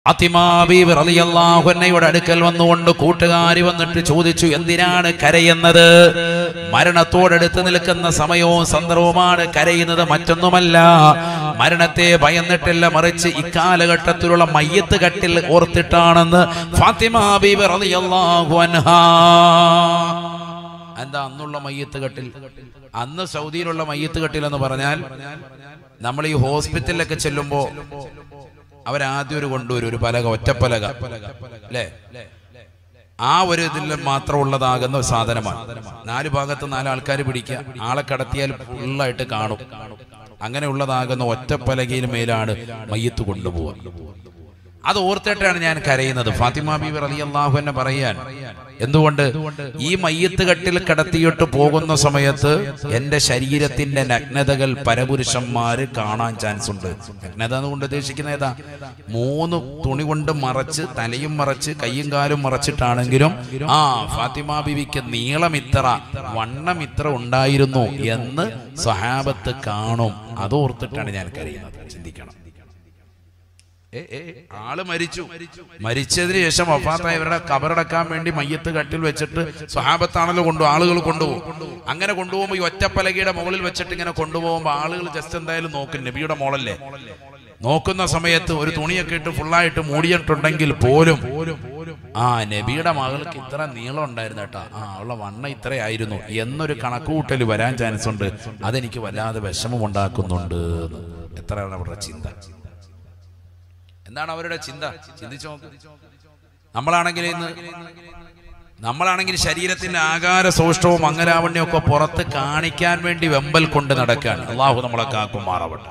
ഫാത്തിമാബീബ് റളിയല്ലാഹുന്നയുടെ അടുക്കൽ വന്നുകൊണ്ട് കൂട്ടുകാരി വന്നിട്ട് ചോദിച്ചു എന്തിനാണ് കരയുന്നത് മരണത്തോടടുത്ത് നിൽക്കുന്ന സമയവും സന്ദർഭവുമാണ് കരയുന്നത് മറ്റൊന്നുമല്ല മരണത്തെ ഭയന്നിട്ടില്ല മറിച്ച് ഇക്കാലഘട്ടത്തിലുള്ള മയ്യത്ത് കട്ടിൽ ഓർത്തിട്ടാണെന്ന് ഫാത്തിമാബീബ് റളിയല്ലാഹു അൻഹാ എന്താ അന്നുള്ള മയ്യത്ത് കട്ടിൽ അന്ന് സൗദിയിലുള്ള മയ്യത്ത് കട്ടിൽ എന്ന് പറഞ്ഞാൽ നമ്മൾ ഈ ഹോസ്പിറ്റലിലൊക്കെ ചെല്ലുമ്പോ അവരാദ്യം ഒരു കൊണ്ടുവരും ഒരു പലക ഒറ്റപ്പലക അല്ലേ ആ ഒരു ഇതിൽ മാത്രം ഉള്ളതാകുന്ന ഒരു സാധനമാണ് നാല് ഭാഗത്ത് നാല് ആൾക്കാർ പിടിക്കുക ആളെ കടത്തിയാൽ ഫുള്ളായിട്ട് കാണും അങ്ങനെ ഉള്ളതാകുന്ന ഒറ്റപ്പലകയിൽ മേലാണ് മയ്യത്ത് കൊണ്ടുപോവുക അത് ഓർത്തിട്ടാണ് ഞാൻ കരയുന്നത് ഫാത്തിമ ബീബി അലി അള്ളാഹു എന്നെ പറയാൻ എന്തുകൊണ്ട് ഈ മയ്യത്ത് കട്ടിൽ കടത്തിയിട്ട് പോകുന്ന സമയത്ത് എന്റെ ശരീരത്തിന്റെ നഗ്നതകൾ പരപുരുഷന്മാര് കാണാൻ ചാൻസ് ഉണ്ട് നഗ്നത എന്നുകൊണ്ട് ഉദ്ദേശിക്കുന്ന ഏതാ മൂന്ന് തുണി കൊണ്ട് മറച്ച് തലയും മറച്ച് കയ്യും കാലും മറച്ചിട്ടാണെങ്കിലും ആ ഫാത്തിമ ബീവിക്ക് നീളം ഇത്ര വണ്ണം ഇത്ര ഉണ്ടായിരുന്നു എന്ന് സഹാബത്ത് കാണും അത് ഓർത്തിട്ടാണ് ഞാൻ കരയുന്നത് ചിന്തിക്കണം ഏ, ഏ, ആള് മരിച്ചു മരിച്ചതിന് ശേഷം വഫാത്തായവരുടെ കബറടക്കാൻ വേണ്ടി മയ്യത്ത് കട്ടിൽ വെച്ചിട്ട് സ്വഹാബത്താണല്ലോ കൊണ്ടു ആളുകൾ കൊണ്ടുപോകും അങ്ങനെ കൊണ്ടുപോകുമ്പോൾ ഈ ഒറ്റപ്പലകയുടെ മുകളിൽ വെച്ചിട്ട് ഇങ്ങനെ കൊണ്ടുപോകുമ്പോൾ ആളുകൾ ജസ്റ്റ് എന്തായാലും നോക്കും നബിയുടെ മോളല്ലേ നോക്കുന്ന സമയത്ത് ഒരു തുണിയൊക്കെ ഇട്ട് ഫുള്ളായിട്ട് മൂടിയിട്ടുണ്ടെങ്കിൽ പോലും ആ നബിയുടെ മകൾക്ക് ഇത്ര നീളം ഉണ്ടായിരുന്നു കേട്ടാ ആ അവളുടെ വണ്ണ ഇത്രയായിരുന്നു എന്നൊരു കണക്കുകൂട്ടൽ വരാൻ ചാൻസ് ഉണ്ട് അതെനിക്ക് വല്ലാതെ വിഷമം ഉണ്ടാക്കുന്നുണ്ട് എന്ന്. എത്രയാണ് അവരുടെ ചിന്ത എന്താണ് അവരുടെ ചിന്ത ചിന്തിച്ചു നോക്ക് നമ്മളാണെങ്കിൽ ഇന്ന് നമ്മളാണെങ്കിൽ ശരീരത്തിന്റെ ആകാര സൗഷ്ടവും മംഗലാവണ്യവും ഒക്കെ പുറത്ത് കാണിക്കാൻ വേണ്ടി വെമ്പൽ കൊണ്ട് നടക്കാൻ അള്ളാഹു നമ്മളെ കാക്കുമാറാവട്ടെ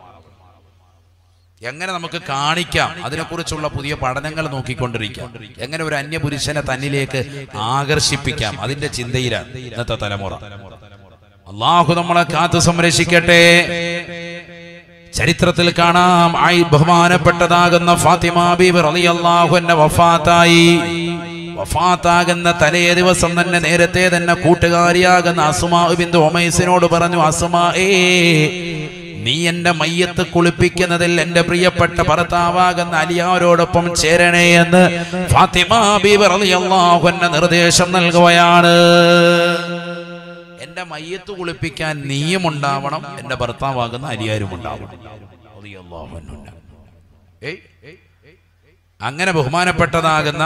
എങ്ങനെ നമുക്ക് കാണിക്കാം അതിനെക്കുറിച്ചുള്ള പുതിയ പഠനങ്ങൾ നോക്കിക്കൊണ്ടിരിക്കാം എങ്ങനെ ഒരു അന്യപുരുഷനെ തന്നിലേക്ക് ആകർഷിപ്പിക്കാം അതിന്റെ ചിന്തയിലാണ് ഇന്നത്തെ തലമുറ അള്ളാഹു നമ്മളെ കാത്തു സംരക്ഷിക്കട്ടെ ചരിത്രത്തിൽ കാണാം ആയി ബഹുമാനപ്പെട്ടതാകുന്ന ഫാത്തിമ ബീബി റളിയല്ലാഹു അൻഹ വഫാത്തായി വഫാത്താകുന്ന തലേ ദിവസം തന്നെ നേരത്തെ തന്നെ കൂട്ടുകാരിയാകുന്ന അസുമാ ബിന്ദു ഒമൈസിനോട് പറഞ്ഞു അസുമാ ഏ നീ എന്റെ മയ്യത്ത് കുളിപ്പിക്കുന്നതിൽ എന്റെ പ്രിയപ്പെട്ട ഭർത്താവാകുന്ന അലിയാരോടൊപ്പം ചേരണേ എന്ന് ഫാത്തിമ ബീബി റളിയല്ലാഹു അൻഹ നിർദ്ദേശം നൽകുകയാണ് എന്റെ മയ്യത്ത് കുളിപ്പിക്കാൻ നീയും ഉണ്ടാവണം എന്റെ ഭർത്താവാകുന്ന അലിയാരും ഉണ്ടാവണം റളിയല്ലാഹു അൻഹു. ഏയ് അങ്ങനെ ബഹുമാനപ്പെട്ടതാകുന്ന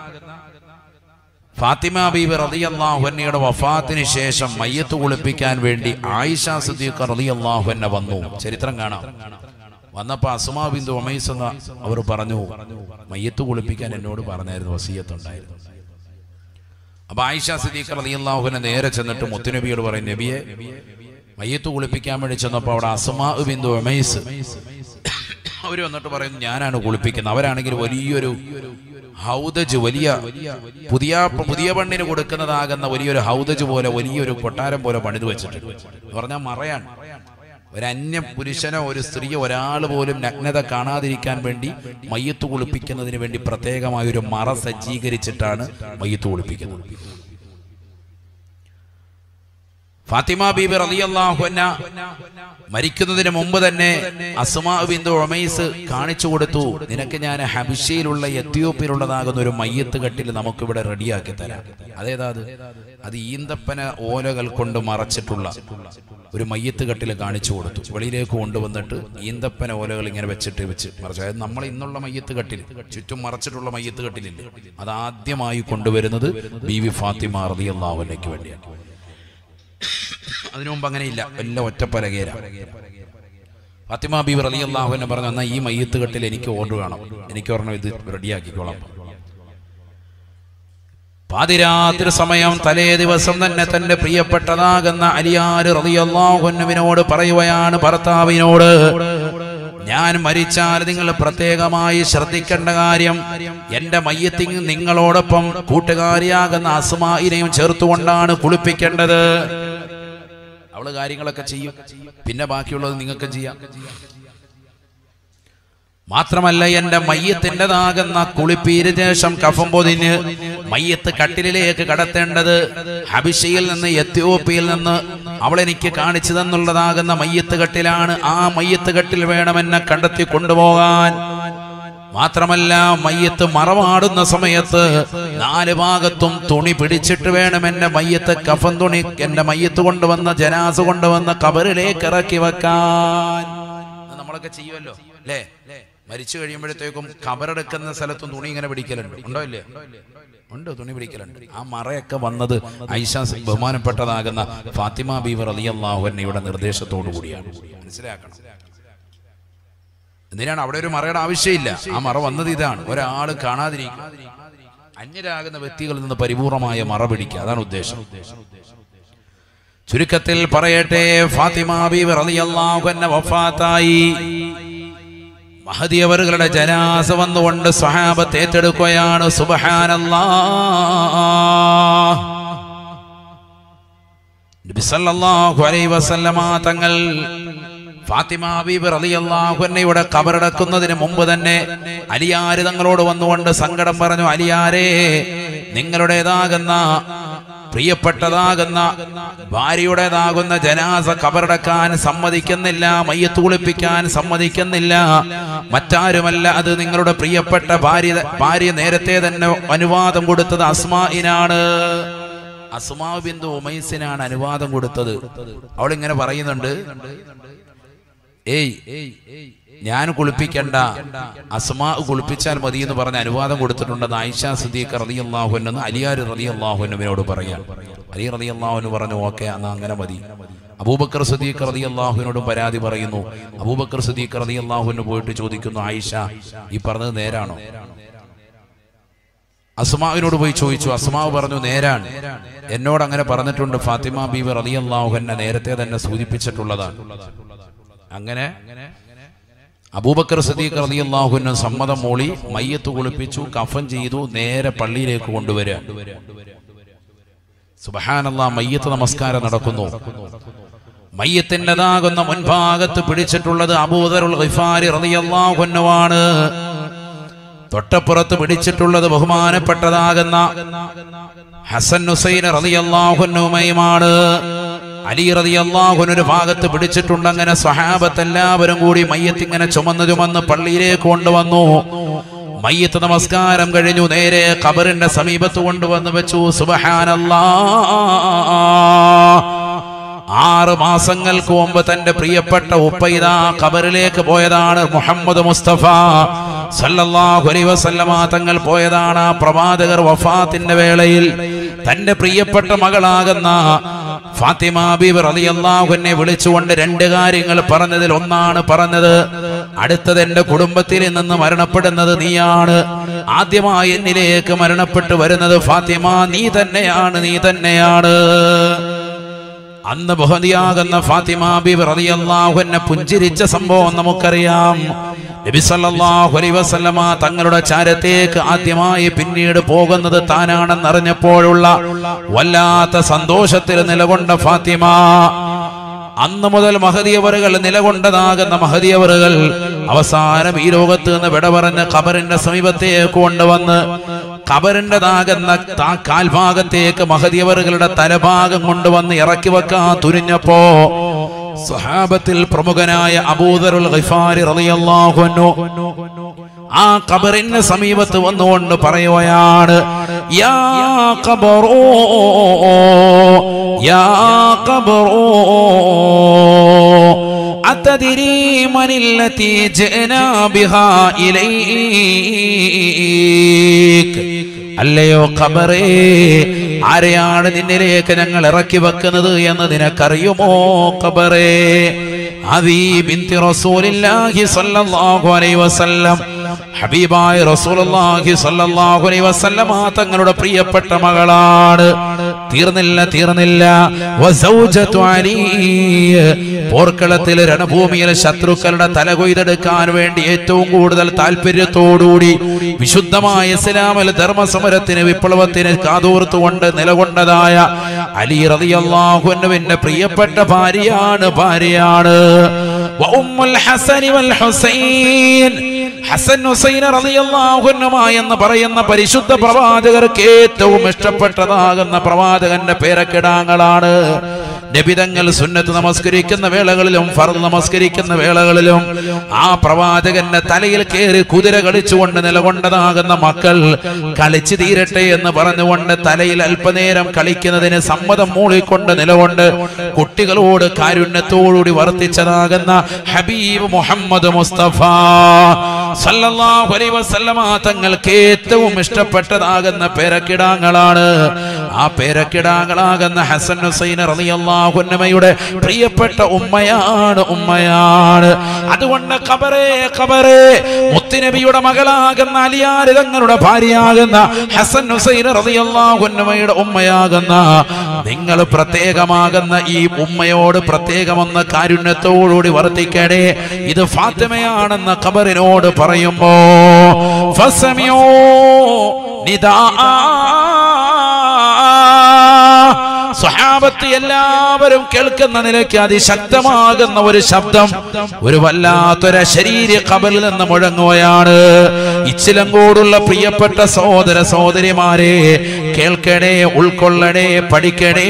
ഫാത്തിമ ബീബി റളിയല്ലാഹു അൻഹയുടെ വഫാത്തിന് ശേഷം മയ്യത്ത് കുളിപ്പിക്കാൻ വേണ്ടി ആയിഷ സിദ്ദീഖ റളിയല്ലാഹു അൻഹ വന്നു ചരിത്രം കാണാം വന്നപ്പോ അസുമാ ബിന്ദു ഒമൈസ് എന്ന അവർ പറഞ്ഞു മയ്യത്ത് കുളിപ്പിക്കാൻ എന്നോട് പറഞ്ഞായിരുന്നു വസീയത്തുണ്ടായിരുന്നു അപ്പൊ ആയിഷ സിദ്ദീഖ് റളിയല്ലാഹുവിനെ നേരെ ചെന്നിട്ട് മുത്തുനബിയോട് പറയും നബിയെ മയ്യത്ത് കുളിപ്പിക്കാൻ വേണ്ടി ചെന്നപ്പോൾ അവിടെ അസ്മാ ബിന്ദു ഉമൈസ് അവര് വന്നിട്ട് പറയുന്നു ഞാനാണ് കുളിപ്പിക്കുന്നത് അവരാണെങ്കിൽ വലിയൊരു ഹൗദജ് വലിയ പുതിയ പുതിയ പെണ്ണിന് കൊടുക്കുന്നതാകുന്ന വലിയൊരു ഹൗദജ് പോലെ വലിയൊരു കൊട്ടാരം പോലെ പണിത് വെച്ചിട്ടുണ്ട് എന്ന് പറഞ്ഞാൽ മറയാണ് ഒരു അന്യ പുരുഷനോ ഒരു സ്ത്രീയോ ഒരാൾ പോലും നഗ്നത കാണാതിരിക്കാൻ വേണ്ടി മയ്യത്ത് കുളിപ്പിക്കുന്നതിന് വേണ്ടി പ്രത്യേകമായ ഒരു മറ സജ്ജീകരിച്ചിട്ടാണ് മയ്യത്ത് കുളിപ്പിക്കുന്നത് ഫാത്തിമ ബീബി റളിയല്ലാഹു അൻഹ മരിക്കുന്നതിന് മുമ്പ് തന്നെ അസ്മാ ബിന്ദു ഉമൈസ് കാണിച്ചു കൊടുത്തു നിനക്ക് ഞാൻ ഹബിഷയിലുള്ള എത്യോപ്യയിലുള്ളതാകുന്ന ഒരു മയ്യത്ത് കട്ടിൽ നമുക്കിവിടെ റെഡിയാക്കി തരാം അതേതാ അത് അത് ഈന്തപ്പന ഓലകൾ കൊണ്ട് മറച്ചിട്ടുള്ള ഒരു മയ്യത്ത് കട്ടിൽ കാണിച്ചു കൊടുത്തു വെളിയിലേക്ക് കൊണ്ടുവന്നിട്ട് ഈന്തപ്പന ഓലകൾ ഇങ്ങനെ വെച്ചിട്ട് വെച്ച് മറച്ചു അതായത് നമ്മൾ ഇന്നുള്ള മയ്യത്ത് കട്ടിൽ ചുറ്റും മറച്ചിട്ടുള്ള മയ്യത്ത് കട്ടിലില്ലേ അത് ആദ്യമായി കൊണ്ടുവരുന്നത് ബി വി ഫാത്തിമ റളിയല്ലാഹുവിനേക്ക് വേണ്ടിയാണ് അതിനു മുമ്പ് അങ്ങനെയില്ല എല്ലാം ഒറ്റപ്പലകേര ഫാത്തിമ ബീബി റലി അള്ളാഹുവിനെ പറഞ്ഞു എന്നാൽ ഈ മയ്യത്ത് കെട്ടിൽ എനിക്ക് ഓർഡർ വേണം എനിക്ക് ഒരെണ്ണം ഇത് റെഡിയാക്കിക്കോളാം പാതിരാത്രി സമയം തലേ ദിവസം തന്നെ തന്റെ പ്രിയപ്പെട്ടതാകുന്ന അലിയാര് റളിയല്ലാഹുവിനോട് പറയുകയാണ് ഭർത്താവിനോട് ഞാൻ മരിച്ചാൽ നിങ്ങൾ പ്രത്യേകമായി ശ്രദ്ധിക്കേണ്ട കാര്യം എന്റെ മയ്യത്തിങ് നിങ്ങളോടൊപ്പം കൂട്ടുകാരിയാകുന്ന അസ്മായിനെയും ചേർത്തുകൊണ്ടാണ് കുളിപ്പിക്കേണ്ടത് അവള് കാര്യങ്ങളൊക്കെ ചെയ്യും പിന്നെ ബാക്കിയുള്ളത് നിങ്ങൾക്ക് ചെയ്യാം മാത്രമല്ല എന്റെ മയ്യത്തിൻ്റെതാകുന്ന കുളിപ്പീര് ശേഷം കഫം പൊതിഞ്ഞ് മയ്യത്ത് കട്ടിലിലേക്ക് കടത്തേണ്ടത് ഹബിഷയിൽ നിന്ന് എത്യോപ്യയിൽ നിന്ന് അവൾ എനിക്ക് കാണിച്ചു തന്നുള്ളതാകുന്ന മയ്യത്ത് കട്ടിലാണ് ആ മയ്യത്ത് കട്ടിൽ വേണം എന്നെ കണ്ടെത്തി കൊണ്ടുപോകാൻ മാത്രമല്ല മയ്യത്ത് മറമാടുന്ന സമയത്ത് നാല് ഭാഗത്തും തുണി പിടിച്ചിട്ട് വേണം എന്റെ മയ്യത്ത് കഫൻ തുണി എന്റെ മയ്യത്ത് കൊണ്ടുവന്ന ജനാസ കൊണ്ടുവന്ന കബറിലേക്ക് ഇറക്കി വെക്കാൻ ഇത് നമ്മളൊക്കെ ചെയ്യുമല്ലോ അല്ലേ മരിച്ചു കഴിയുമ്പോഴത്തേക്കും കബറെടുക്കുന്ന സ്ഥലത്തും തുണി ഇങ്ങനെ പിടിക്കലുണ്ട് ഉണ്ടോ ഇല്ലേ ഉണ്ട് തുണി പിടിക്കലുണ്ട് ആ മറയൊക്കെ വന്നത് ഐഷ ബഹുമാനപ്പെട്ടതാകുന്ന ഫാത്തിമ ബീവർ അലി അള്ളാഹുവിന്റെ നിർദ്ദേശത്തോടു കൂടിയാണ് മനസ്സിലാക്കണം എന്തിനാണ് അവിടെ ഒരു മറയുടെ ആവശ്യമില്ല ആ മറ വന്നത് ഇതാണ് ഒരാൾ കാണാതിരിക്കും അന്യരാകുന്ന വ്യക്തികളിൽ നിന്ന് പരിപൂർണമായ മറ പിടിക്കുക അതാണ് ഉദ്ദേശം ചുരുക്കത്തിൽ പറയട്ടെ ഫാത്തിമ ബീവി റളിയല്ലാഹു അൻഹ വഫാത്തായി മഹദിയവറുകളുടെ ജനാസ വന്നുകൊണ്ട് സ്വഹാബത്ത് ഏറ്റെടുക്കുകയാണ് സുബ്ഹാനല്ലാ നബി സല്ലല്ലാഹു അലൈഹി വസല്ലമ തങ്ങൾ ഫാത്തിമ ബീബി റളിയല്ലാഹു അൻഹയുടെ കബറടക്കുന്നതിന് മുമ്പ് തന്നെ അലിയാര് തങ്ങളോട് വന്നുകൊണ്ട് സങ്കടം പറഞ്ഞു അലിയാരേ നിങ്ങളുടേതാകുന്ന പ്രിയപ്പെട്ടതാകുന്ന ഭാര്യയുടേതാകുന്ന ജനാസ കബറടക്കാൻ സമ്മതിക്കുന്നില്ല മയ്യത്ത് കുളിപ്പിക്കാൻ സമ്മതിക്കുന്നില്ല മറ്റാരുമല്ല അത് നിങ്ങളുടെ പ്രിയപ്പെട്ട ഭാര്യ ഭാര്യ നേരത്തെ തന്നെ അനുവാദം കൊടുത്തത് അസ്മായിനാണ് അസ്മാ ബിന്ദു ഉമൈസിനാണ് അനുവാദം കൊടുത്തത് അവൾ ഇങ്ങനെ പറയുന്നുണ്ട് ഏയ് ഞാൻ കുളിപ്പിക്കണ്ട അസ്മാ കുളിപ്പിച്ചാൽ മതി എന്ന് പറഞ്ഞ് അനുവാദം കൊടുത്തിട്ടുണ്ടെന്ന് ആയിഷ സിദ്ദീഖ് റതി അള്ളാഹുന്ന് അലിയാർ റതി അള്ളാഹുവിനോട് പറയാം അലി റതി അള്ളാഹുന് പറഞ്ഞു ഓക്കെ എന്നാ അങ്ങനെ മതി അബൂബക്കർ സദീഖ് റതി അള്ളാഹുവിനോടും പരാതി പറയുന്നു അബൂബക്കർ സദീഖ് റതി അള്ളാഹുവിന് പോയിട്ട് ചോദിക്കുന്നു ആയിഷ ഈ പറഞ്ഞത് നേരാണോ അസ്മാവിനോട് പോയി ചോദിച്ചു അസ്മാവ് പറഞ്ഞു നേരാണ് എന്നോട് അങ്ങനെ പറഞ്ഞിട്ടുണ്ട് ഫാത്തിമ ബീവി റതി അള്ളാഹു എന്നെ നേരത്തെ തന്നെ സൂചിപ്പിച്ചിട്ടുള്ളതാണ് അങ്ങനെ അബൂബക്കർ സദീഖ് റതി അള്ളാഹുവിന് സമ്മതം മൂളി മയ്യത്ത് കുളിപ്പിച്ചു കഫൻ ചെയ്തു നേരെ പള്ളിയിലേക്ക് കൊണ്ടുവരിക സുബഹാനല്ലാ മയ്യത്ത് നമസ്കാരം നടക്കുന്നു മയ്യത്തിൻ്റെതാകുന്ന മുൻഭാഗത്ത് പിടിച്ചിട്ടുള്ളത് അബൂദറുൽ ഖിഫാരി റളിയല്ലാഹുവിനുമാണ് തൊട്ടപ്പുറത്ത് പിടിച്ചിട്ടുള്ളത് ബഹുമാനപ്പെട്ടതാകുന്ന ഹസൻ ഹുസൈൻ റളിയല്ലാഹുനുമയുമാണ് അലി റളിയല്ലാഹുവിന് ഒരു ഭാഗത്ത് പിടിച്ചിട്ടുണ്ട് അങ്ങനെ സ്വഹാബത്ത് എല്ലാവരും കൂടി മയ്യത്ത് ഇങ്ങനെ ചുമന്ന് ചുമന്ന് പള്ളിയിലേക്ക് കൊണ്ടുവന്നു മയ്യത്ത് നമസ്കാരം കഴിഞ്ഞു നേരെ ഖബറിന്റെ സമീപത്ത് കൊണ്ടുവന്ന് വെച്ചു സുബഹാനല്ലാ ആറ് മാസങ്ങൾക്ക് മുമ്പ് തന്റെ പ്രിയപ്പെട്ട ഉപ്പൈത ഖബറിലേക്ക് പോയതാണ് മുഹമ്മദ് മുസ്തഫ സല്ലല്ലാഹു അലൈഹി വസല്ലമ തങ്ങൾ പോയതാണ് ആ പ്രവാചകർ വഫാത്തിന്റെ വേളയിൽ തന്റെ പ്രിയപ്പെട്ട മകളാകുന്ന ഫാത്തിമ ബീബി റളിയല്ലാഹുവിനെ വിളിച്ചുകൊണ്ട് രണ്ട് കാര്യങ്ങൾ പറഞ്ഞതിൽ ഒന്നാണ് പറഞ്ഞത് അടുത്തത് എന്റെ കുടുംബത്തിൽ നിന്ന് മരണപ്പെടുന്നത് നീയാണ് ആദ്യമായി എന്നിലേക്ക് മരണപ്പെട്ടു വരുന്നത് ഫാത്തിമ നീ തന്നെയാണ് നീ തന്നെയാണ് അന്ന് ബഹതിയാകുന്ന ഫാത്തിമ ബീബി റളിയല്ലാഹു അൻഹ പുഞ്ചിരിച്ച സംഭവം നമുക്കറിയാം നബി സല്ലല്ലാഹു അലൈഹി വസല്ലമ തങ്ങളുടെ ചാരത്തേക്ക് ആദ്യമായി പിന്നീട് പോകുന്നത് താനാണെന്ന് അറിഞ്ഞപ്പോഴുള്ള വല്ലാത്ത സന്തോഷത്തിൽ നിലകൊണ്ട ഫാത്തിമ അന്ന് മുതൽ മഹദിയവറുകൾ നിലകൊണ്ടതാകുന്ന മഹദിയവറുകൾ അവസാനം ഈ ലോകത്ത് നിന്ന് വിട പറഞ്ഞ് ഖബറിന്റെ സമീപത്തേക്ക് കൊണ്ടുവന്ന് ഖബറിൻ്റെതാകുന്ന താ കാൽഭാഗത്തേക്ക് മഹദിയവറുകളുടെ തലഭാഗം കൊണ്ടുവന്ന് ഇറക്കി വെക്കാൻ തുരിഞ്ഞപ്പോ സ്വഹാബത്തിൽ പ്രമുഖനായ അബൂദറുൽ ഖിഫാരി റളിയല്ലാഹു അൻഹു ആ ഖബറിന്റെ സമീപത്ത് വന്നുകൊണ്ട് പറയുകയാണ് യാ ഖബറോ യാ ഖബറോ അത്തദിരി മനില്ലതി ജനാ ബിഹാ ഇലൈക് അല്ലയോ ഖബറേ ആരെയാണ് നിന്നിലേക്ക് ഞങ്ങൾ ഇറക്കി വെക്കുന്നത് എന്ന് നിനക്കറിയുമോ ഖബറേ അദീ ബിൻതി റസൂലില്ലാഹി സ്വല്ലല്ലാഹു അലൈഹി വസല്ലം ഹബീബായ റസൂലുള്ളാഹി സ്വല്ലല്ലാഹു അലൈഹി വസല്ലമ തങ്ങളുടെ പ്രിയപ്പെട്ട മകളാണ് തീർന്നില്ല തീർന്നില്ല വസൗജതു അലി പോർക്കളത്തിൽ രണഭൂമിയിൽ ശത്രുക്കളുടെ തല കൊയ്തെടുക്കാൻ വേണ്ടി ഏറ്റവും കൂടുതൽ താല്പര്യത്തോടുകൂടി വിശുദ്ധമായ ഇസ്ലാമിൽ ധർമ്മസമരത്തിന് വിപ്ലവത്തിന് കാതോർത്തുകൊണ്ട് നിലകൊണ്ടതായ അലി റളിയല്ലാഹുവിന്റെ പ്രിയപ്പെട്ട ഭാര്യയാണ് ഭാര്യയാണ് വഉമ്മുൽ ഹസനി വൽ ഹുസൈൻ ഹസൻ ഹുസൈൻ റളിയല്ലാഹു അൻഹുമാ എന്ന് പറയുന്ന പരിശുദ്ധ പ്രവാചകർക്ക് ഏറ്റവും ഇഷ്ടപ്പെട്ടതാകുന്ന പ്രവാചകന്റെ പേരക്കിടാങ്ങളാണ് നബിതങ്ങൾ സുന്നത്ത് നമസ്കരിക്കുന്ന വേളകളിലും ഫർദ് നമസ്കരിക്കുന്ന വേളകളിലും ആ പ്രവാചകന്റെ തലയിൽ കയറി കുതിര കളിച്ചുകൊണ്ട് നിലകൊണ്ടതാകുന്ന മക്കൾ കളിച്ചു തീരട്ടെ എന്ന് പറഞ്ഞുകൊണ്ട് തലയിൽ അല്പനേരം കളിക്കുന്നതിന് സമ്മതം മൂളിക്കൊണ്ട് നിലകൊണ്ട് കുട്ടികളോട് കാരുണ്യത്തോടുകൂടി വർത്തിച്ചതാകുന്ന ഹബീബ് മുഹമ്മദ് മുസ്തഫ സല്ലല്ലാഹു അലൈഹി വസല്ലമ തങ്ങൾക്ക് ഏറ്റവും ഇഷ്ടപ്പെട്ടതാകുന്ന പേരക്കിടാങ്ങളാണ് ആ പേരക്കിടാങ്ങളാകുന്ന ഹസൻ ഹുസൈൻ റളിയല്ലാഹു അൻഹയുടെ പ്രിയപ്പെട്ട ഉമ്മയാണ് ഉമ്മയാണ് അതുകൊണ്ട് ഖബറേ ഖബറേ മുത്തുനബിയുടെ മകളാകുന്ന അലിയാര് തങ്ങളുടെ ഭാര്യയാകുന്ന ഹസൻ ഹുസൈൻ റളിയല്ലാഹു അൻഹയുടെ ഉമ്മയാകുന്ന നിങ്ങൾ പ്രത്യേകമാകുന്ന ഈ ഉമ്മയോട് പ്രത്യേകമെന്ന കാരുണ്യത്തോടുകൂടി വർത്തിക്കണേ ഇത് ഫാത്തിമയാണെന്ന ഖബറിനോട് പറയുമ്പോ ഫസമിയോ നിദാ സ്വഹാബത്ത് എല്ലാവരും കേൾക്കുന്ന നിലയ്ക്ക് അതിശക്തമാകുന്ന ഒരു ശബ്ദം ഒരു വല്ലാത്തൊരു ശരീര കബലിൽ നിന്ന് മുഴങ്ങുകയാണ് ഇച്ചിലങ്കോടുള്ള പ്രിയപ്പെട്ട സഹോദര സഹോദരിമാരെ കേൾക്കണേ ഉൾക്കൊള്ളണേ പഠിക്കണേ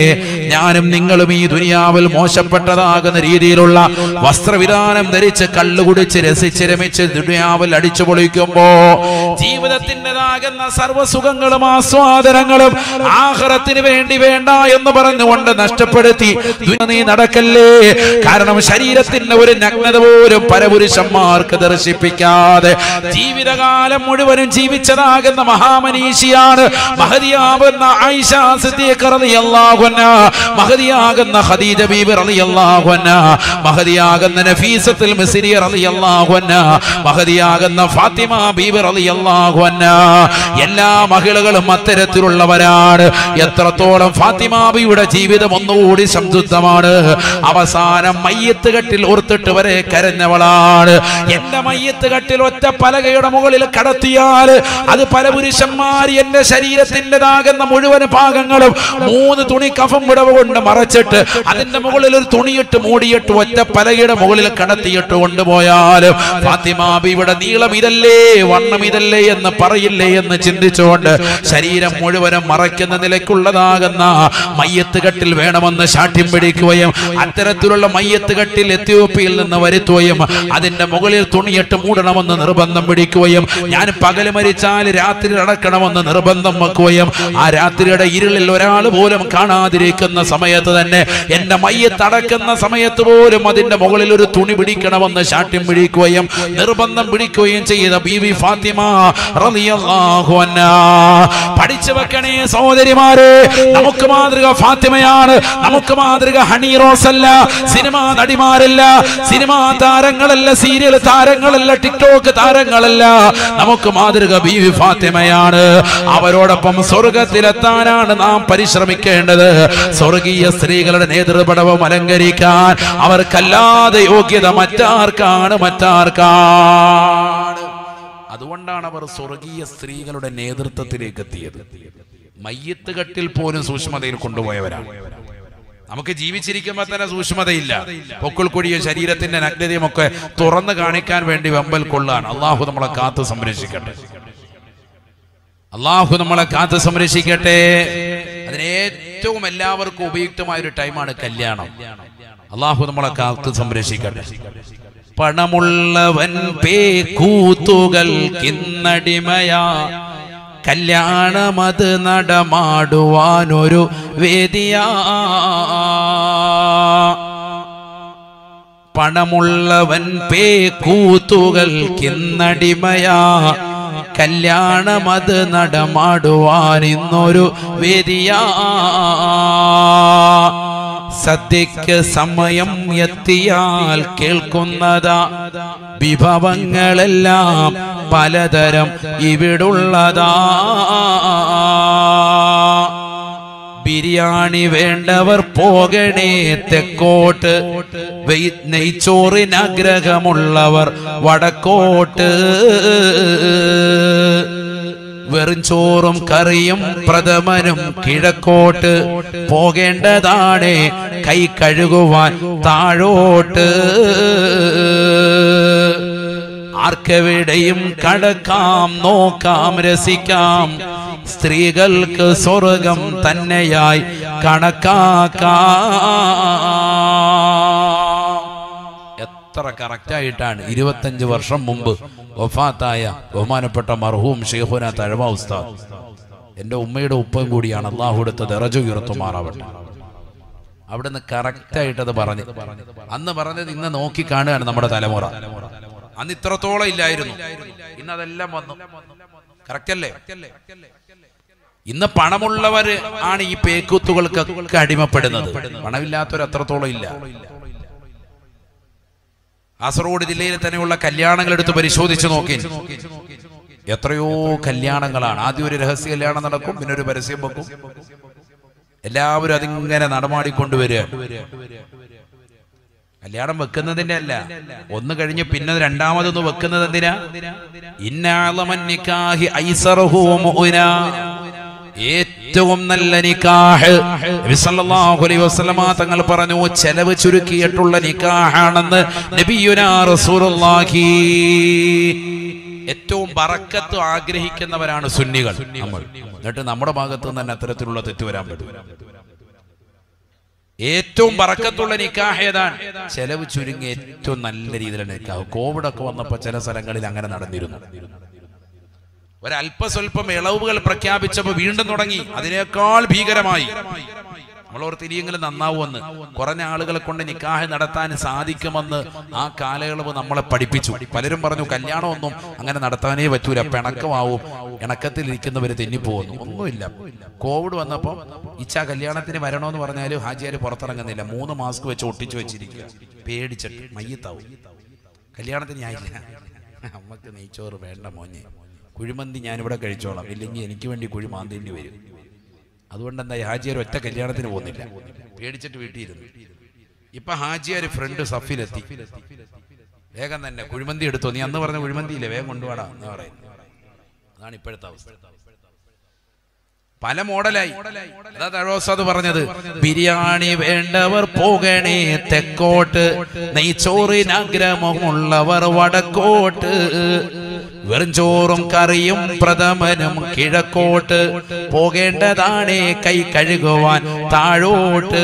ഞാനും നിങ്ങളും ഈ ദുനിയാവിൽ മോശപ്പെട്ടതാകുന്ന രീതിയിലുള്ള വസ്ത്രവിധാനം ധരിച്ച് കള്ളുകുടിച്ച് രസിച്ച് രമിച്ച് ദുനിയാവിൽ അടിച്ചു പൊളിക്കുമ്പോ ജീവിതത്തിൻ്റെതാകുന്ന സർവ്വസുഖങ്ങളും ആസ്വാദനങ്ങളും ആഹാരത്തിന് വേണ്ടി വേണ്ട എന്ന് പറഞ്ഞുകൊണ്ട് നഷ്ടപ്പെടുത്തി ദുനിയ നീ നടക്കല്ലേ കാരണം ശരീരത്തിന്റെ ഒരു നഗ്നത പോലും പരപുരുഷന്മാർക്ക് ദർശിപ്പിക്കാതെ ജീവിതകാലം മുഴുവനും ജീവിച്ചതാകുന്ന മഹാമനീഷിയാണ് മഹതിയാവുന്ന ആയിഷ സിദ്ദീഖ റളിയല്ലാഹു അൻഹ മഹതിയാകുന്ന ഖദീജ ബീബി റളിയല്ലാഹു അൻഹ മഹതിയാകുന്ന നഫീസത്തുൽ മിസ്രി റളിയല്ലാഹു അൻഹ മഹതിയാകുന്ന ഫാത്തിമ ബീബി റളിയല്ലാഹു അൻഹ എല്ലാ മഹിളകളും അത്തരത്തിലുള്ളവരാണ് എത്രത്തോളം ഫാത്തിമ ബീവിയുടെ ജീവിതം ഒന്നുകൂടി സംതൃപ്തമാണ് അവസാനം മയ്യത്ത് കെട്ടിൽ ഓർത്തിട്ട് വരെ കരഞ്ഞവളാണ് എന്റെ മയ്യത്ത് കെട്ടിൽ ഒറ്റ പലകയുടെ മുകളിൽ കടത്തിയാൽ അത് പല പുരുഷന്മാർ എന്റെ ശരീരത്തിൻ്റെതാകുന്ന മുഴുവൻ ഭാഗങ്ങളും മൂന്ന് തുണി കഫം വിടവ് കൊണ്ട് മറച്ചിട്ട് അതിന്റെ മുകളിൽ ഒരു തുണിയിട്ട് മൂടിയിട്ട് ഒറ്റ പലകയുടെ മുകളിൽ കടത്തിയിട്ട് കൊണ്ടുപോയാൽ ഫാത്തിമാബിയുടെ നീളം ഇതല്ലേ വണ്ണം ഇതല്ലേ എന്ന് പറയില്ലേ എന്ന് ചിന്തിച്ചുകൊണ്ട് ശരീരം മുഴുവനും മറയ്ക്കുന്ന നിലയ്ക്കുള്ളതാകുന്ന മയ്യത്ത് കെട്ടിൽ വേണമെന്ന് ശാഠ്യം പിടിക്കുകയും അത്തരത്തിലുള്ള മയ്യത്ത് കെട്ടിൽ എത്യോപ്യയിൽ നിന്ന് വരുത്തുകയും അതിന്റെ മുകളിൽ തുണിയിട്ട് മൂടണമെന്ന് നിർബന്ധം പിടിക്കുകയും ഞാൻ പകല് മരിച്ചാൽ രാത്രി അടക്കണമെന്ന് നിർബന്ധം വെക്കുകയും ആ രാത്രിയുടെ ഇരുളിൽ ഒരാൾ പോലും കാണാതിരിക്കുന്ന സമയത്ത് തന്നെ എന്റെ മയ്യത്ത് അടക്കുന്ന സമയത്ത് പോലും അതിന്റെ മുകളിൽ ഒരു തുണി പിടിക്കണമെന്ന് ശാഠ്യം പിടിക്കുകയും നിർബന്ധം പിടിക്കുകയും ചെയ്ത ബീവി ഫാത്തിമ റളിയല്ലാഹു അൻഹാ പഠിച്ചു വെക്കണേ സഹോദരിമാരെ നമുക്ക് മാതൃക ഫാത്തിമയാണ് നമുക്ക് മാതൃക ഹണി റോസ് അല്ല സിനിമാ നടിമാരല്ല സിനിമാ താരങ്ങളല്ല സീരിയൽ താരങ്ങളല്ല ടിക്ടോക്ക് താരങ്ങളല്ല നമുക്ക് മാതൃക ബീവി ഫാത്തിമയാണ് അവരോടൊപ്പം സ്വർഗത്തിലെത്താനാണ് നാം പരിശ്രമിക്കേണ്ടത് സ്വർഗീയ സ്ത്രീകളുടെ നേതൃപടവും അലങ്കരിക്കാൻ അവർക്കല്ലാതെ യോഗ്യത മറ്റാർക്കാണ് മറ്റാർക്കാണ് അതുകൊണ്ടാണ് അവർ സ്വർഗീയ സ്ത്രീകളുടെ നേതൃത്വത്തിലേക്ക് എത്തിയത് മയ്യത്ത് കെട്ടിൽ പോലും സൂക്ഷ്മതയിൽ കൊണ്ടുപോയവരാണ് നമുക്ക് ജീവിച്ചിരിക്കുമ്പോൾ തന്നെ സൂക്ഷ്മതയില്ല പൊക്കിൾ കൊടിയ ശരീരത്തിന്റെ നഗ്നതയും ഒക്കെ തുറന്നു കാണിക്കാൻ വേണ്ടി വെമ്പൽ കൊള്ളാൻ അള്ളാഹു നമ്മളെ കാത്തു സംരക്ഷിക്കട്ടെ അള്ളാഹു നമ്മളെ കാത്തു സംരക്ഷിക്കട്ടെ അതിന് ഏറ്റവും എല്ലാവർക്കും ഉപയുക്തമായ ഒരു ടൈമാണ് കല്യാണം അള്ളാഹു നമ്മളെ കാത്തു സംരക്ഷിക്കട്ടെ പണമുള്ളവൻ പേക്കൂത്തുകൾ കിന്നടിമയാ കല്യാണമത് നടമാടുവാനൊരു വേദിയാ പണമുള്ളവൻ പേക്കൂത്തുകൾ കിന്നടിമയാ കല്യാണമത് നടമാടുവാൻ ഇന്നൊരു വേദിയാ സദ്യക്ക് സമയം എത്തിയാൽ കേൾക്കുന്നതാ വിഭവങ്ങളെല്ലാം പലതരം ഇവിടുള്ളതാ ബിരിയാണി വേണ്ടവർ പോകണേ തെക്കോട്ട് വെയ്- നെയ്ച്ചോറിനാഗ്രഹമുള്ളവർ വടക്കോട്ട് വെറും ചോറും കറിയും പ്രഥമനും കിഴക്കോട്ട് പോകേണ്ടതാണ് കൈ കഴുകുവാൻ താഴോട്ട് ആർക്കെവിടെയും കടക്കാം നോക്കാം രസിക്കാം സ്ത്രീകൾക്ക് സ്വർഗം തന്നെയായി കണക്കാക്കാം എത്ര കറക്റ്റായിട്ടാണ് ഇരുപത്തഞ്ച് വർഷം മുമ്പ് വഫാത്തായ ബഹുമാനപ്പെട്ട മർഹൂം ഷെയ്ഖുന തഴവ ഉസ്താദ് എൻ്റെ ഉമ്മയുടെ ഉപ്പയും കൂടിയാണ് അള്ളാഹു എടുത്ത ദറജ ഉയർത്തുമാറാവട്ടെ അവിടുന്ന് കറക്റ്റായിട്ട് അത് പറഞ്ഞു അന്ന് പറഞ്ഞത് ഇന്ന് നോക്കി കാണുകയാണ് നമ്മുടെ തലമുറ അന്ന് ഇത്രത്തോളം ഇല്ലായിരുന്നു ഇന്ന് അതെല്ലാം വന്നു കറക്റ്റ് അല്ലേ ഇന്ന് പണമുള്ളവര് ആണ് ഈ പേക്കൂത്തുകൾക്കൊക്കെ അടിമപ്പെടുന്നത് പണമില്ലാത്തവർ അത്രത്തോളം ഇല്ല കാസർഗോഡ് ജില്ലയിൽ തന്നെയുള്ള കല്യാണങ്ങൾ എടുത്ത് പരിശോധിച്ച് നോക്കി എത്രയോ കല്യാണങ്ങളാണ് ആദ്യം ഒരു രഹസ്യ കല്യാണം നടക്കും പിന്നെ ഒരു പരസ്യം വെക്കും എല്ലാവരും അതിങ്ങനെ നടമാടിക്കൊണ്ടുവരിക കല്യാണം വെക്കുന്നതിന്റെ അല്ല ഒന്ന് കഴിഞ്ഞ് പിന്നെ രണ്ടാമതൊന്ന് വെക്കുന്നത് എന്തിനാ ഇന്നാളമൻ നിക്കാഹി ഐസറഹു മുഅ്മിനാ. ഏറ്റവും നല്ല നിക്കാഹ് നബി സല്ലല്ലാഹു അലൈഹി വസല്ലമ തങ്ങൾ പറഞ്ഞു ചെലവ് ചുരുക്കിയിട്ടുള്ള നിക്കാഹാണെന്ന് നബിയുനാ റസൂലുള്ളാഹി ഏറ്റവും ബറക്കത്ത് ആഗ്രഹിക്കുന്നവരാണ് സുന്നികൾ നമ്മൾ എന്നിട്ട് നമ്മുടെ ഭാഗത്ത് നിന്ന് തന്നെ അത്തരത്തിലുള്ള തെറ്റ് വരാൻ പറ്റും ഏറ്റവും ബറക്കത്തുള്ള നിക്കാഹ് ഏതാണ് ചെലവ് ചുരുങ്ങി ഏറ്റവും നല്ല രീതിയിലുള്ള നിക്കാഹ് കോവിഡ് ഒക്കെ വന്നപ്പോൾ ചില സ്ഥലങ്ങളിൽ അങ്ങനെ നടന്നിരുന്നു ഒരല്പസ്വല്പം ഇളവുകൾ പ്രഖ്യാപിച്ചപ്പോൾ വീണ്ടും തുടങ്ങി അതിനേക്കാൾ ഭീകരമായി നമ്മളോർത്ത് ഇനിയെങ്കിലും നന്നാവുമെന്ന് കുറഞ്ഞ ആളുകളെ കൊണ്ട് നിക്കാഹ് നടത്താൻ സാധിക്കുമെന്ന് ആ കാലയളവ് നമ്മളെ പഠിപ്പിച്ചു പലരും പറഞ്ഞു കല്യാണമൊന്നും അങ്ങനെ നടത്താനേ പറ്റൂല പിണക്കമാവും ഇണക്കത്തിൽ ഇരിക്കുന്നവര് തെന്നിപ്പോകുന്നു ഒന്നുമില്ല കോവിഡ് വന്നപ്പോൾ ഇച്ച കല്യാണത്തിന് വരണമെന്ന് പറഞ്ഞാലും ഹാജിയാർ പുറത്തിറങ്ങുന്നില്ല മൂന്ന് മാസ്ക് വെച്ച് ഒട്ടിച്ചു വെച്ചിരിക്കുക പേടിച്ചിട്ട് മയ്യത്താവും കല്യാണത്തിന് ഞാനില്ല അമ്മക്ക് നെയ്ച്ചോറ് വേണ്ട മോനെ കുഴിമന്തി ഞാനിവിടെ കഴിച്ചോളാം ഇല്ലെങ്കിൽ എനിക്ക് വേണ്ടി കുഴി മാന്തേണ്ടി വരും അതുകൊണ്ട് എന്താ ഹാജിയാർ ഒറ്റ കല്യാണത്തിന് പോകുന്നില്ല പേടിച്ചിട്ട് വീട്ടിയിരുന്നു ഇപ്പൊ ഹാജിയാർ ഫ്രണ്ട് സഫിലെത്തി വേഗം തന്നെ കുഴിമന്തി എടുത്തോ നീ അന്ന് പറഞ്ഞ കുഴിമന്തി ഇല്ലേ വേഗം കൊണ്ടുപോടാ എന്ന് പറയുന്നു അതാണ് ഇപ്പോഴത്തെ അവസ്ഥ പല മോഡലായി അതാ തഴോസാദ് പറഞ്ഞത് ബിരിയാണി വേണ്ടവർ പോകണേ തെക്കോട്ട് നെയ്ച്ചോറിനാഗ്രഹമുള്ളവർ വടക്കോട്ട് വെറും ചോറും കറിയും പ്രഥമനും കിഴക്കോട്ട് പോകേണ്ടതാണേ കൈ കഴുകുവാൻ താഴോട്ട്